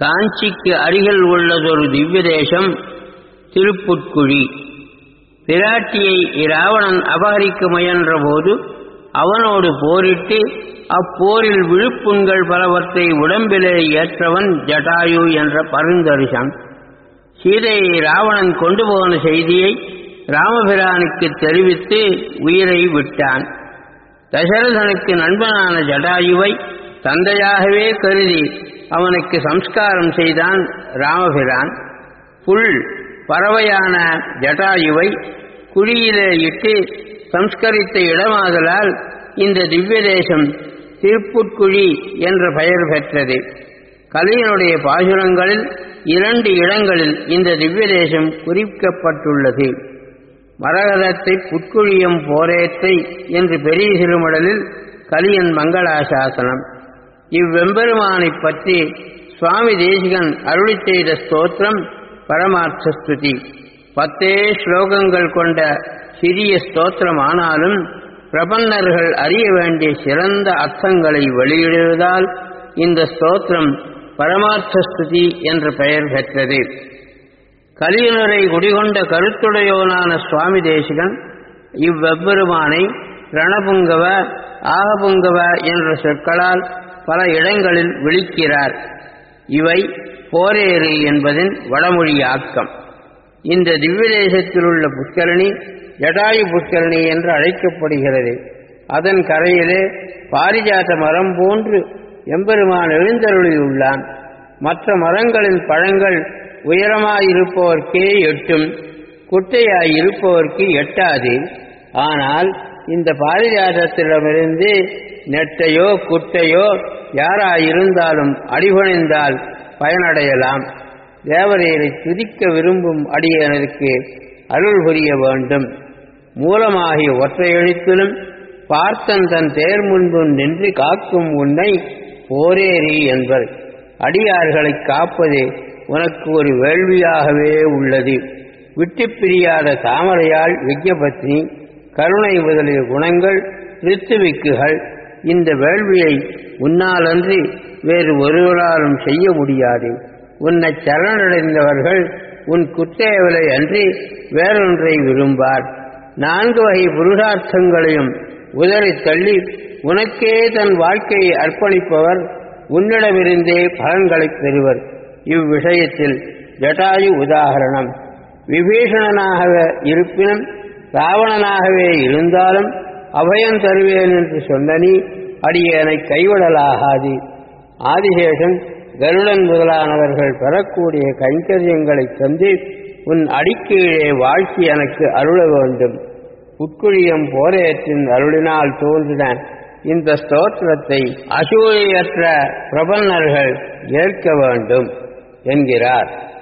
காஞ்சிக்கு அருகில் உள்ளதொரு திவ்ய தேசம் திருப்புட்குழி பிராட்டியை இராவணன் அபகரிக்க முயன்ற போது அவனோடு போரிட்டு அப்போரில் விழுப்புண்கள் பலவற்றை உடம்பிலே ஏற்றவன் ஜட்டாயு என்ற பருந்தரிசன் சீதையை ராவணன் கொண்டு போன செய்தியை ராமபிரானுக்கு தெரிவித்து உயிரை விட்டான் தசரதனுக்கு நண்பனான ஜடாயுவை தந்தையாகவே கருதி அவனுக்கு சம்ஸ்காரம் செய்தான் ராமபிரான் புல் பறவையான ஜட்டாயுவை குழியிலே இட்டு சம்ஸ்கரித்த இடமாதலால் இந்த திவ்ய தேசம் திருப்புட்குழி என்ற பெயர் பெற்றது கலியனுடைய பாசுரங்களில் இரண்டு இடங்களில் இந்த திவ்ய தேசம் குறிக்கப்பட்டுள்ளது மரகதத்தை புட்குழியம் போரேத்தை என்று பெரிய சிறுமடலில் கலியன் மங்களாசாசனம் இவ்வெம்பெருமானைப் பற்றி சுவாமி தேசிகன் அருளி செய்த ஸ்தோத்திரம் பரமார்த்த ஸ்துதி பத்தே ஸ்லோகங்கள் கொண்ட சிறிய ஸ்தோத்திரமானாலும் பிரபன்னர்கள் அறிய வேண்டிய சிறந்த அர்த்தங்களை வெளியிடுவதால் இந்த ஸ்தோத்திரம் பரமார்த்த ஸ்துதி என்ற பெயர் பெற்றது கலியுனரை குடிகொண்ட கருத்துடையோனான சுவாமி தேசிகன் இவ்வெவ்வெருமானை ரணபுங்கவ ஆகபுங்கவ என்ற சொற்களால் பல இடங்களில் விழிக்கிறார் இவை போரேறு என்பதின் வடமொழியாக்கம் இந்த திவ்ய தேசத்தில் உள்ள புஷ்கரணி ஜடாயு புஷ்கரணி என்று அழைக்கப்படுகிறது அதன் கரையிலே பாரிஜாத மரம் போன்று எம்பெருமான் எழுந்தருளியுள்ளான் மற்ற மரங்களின் பழங்கள் உயரமாயிருப்பவர்க்கே எட்டும் குட்டையாயிருப்பவர்க்கு எட்டாது ஆனால் இந்த பாரிஜாதத்திடமிருந்து நெட்டையோ குட்டையோ யாராயிருந்தாலும் அடிபணிந்தால் பயனடையலாம் தேவரையரை துதிக்க விரும்பும் அடியனருக்கு அருள் புரிய வேண்டும் மூலமாகிய ஒற்றை எழுத்திலும் பார்த்தன் தன் தேர் முன்பு நின்று காக்கும் உன்னை போரேறி என்பர் அடியார்களை காப்பது உனக்கு ஒரு வேள்வியாகவே உள்ளது விட்டு பிரியாத தாமரையால் விஜயபத்னி கருணை முதலிய குணங்கள் ரித்துவிக்குகள் இந்த வேள்வியை உன்னாலன்றி வேறு ஒருவராலும் செய்ய முடியாது உன்னை சரணடைந்தவர்கள் உன் குத்தேவலை அன்றி வேறொன்றை விரும்பார் நான்கு வகை புருஷார்த்தங்களையும் உதறி தள்ளி உனக்கே தன் வாழ்க்கையை அர்ப்பணிப்பவர் உன்னிடமிருந்தே பலன்களைப் பெறுவர் இவ்விஷயத்தில் ஜட்டாயு உதாகரணம் விபீஷணனாக இருப்பினும் ராவணனாகவே இருந்தாலும் அபயம் தருவேன் என்று சொன்ன நீ அடியேனை கைவிடலாகாது ஆதிசேஷன் கருடன் முதலானவர்கள் பெறக்கூடிய கைங்கரியங்களை தந்து உன் அடிக்கீழே வாழ்க்கை எனக்கு அருள வேண்டும் உட்குழியம் போரேற்றின் அருளினால் தோன்றின இந்த ஸ்தோத்திரத்தை அசூயற்ற பிரபன்னர்கள் ஏற்க வேண்டும் என்கிறார்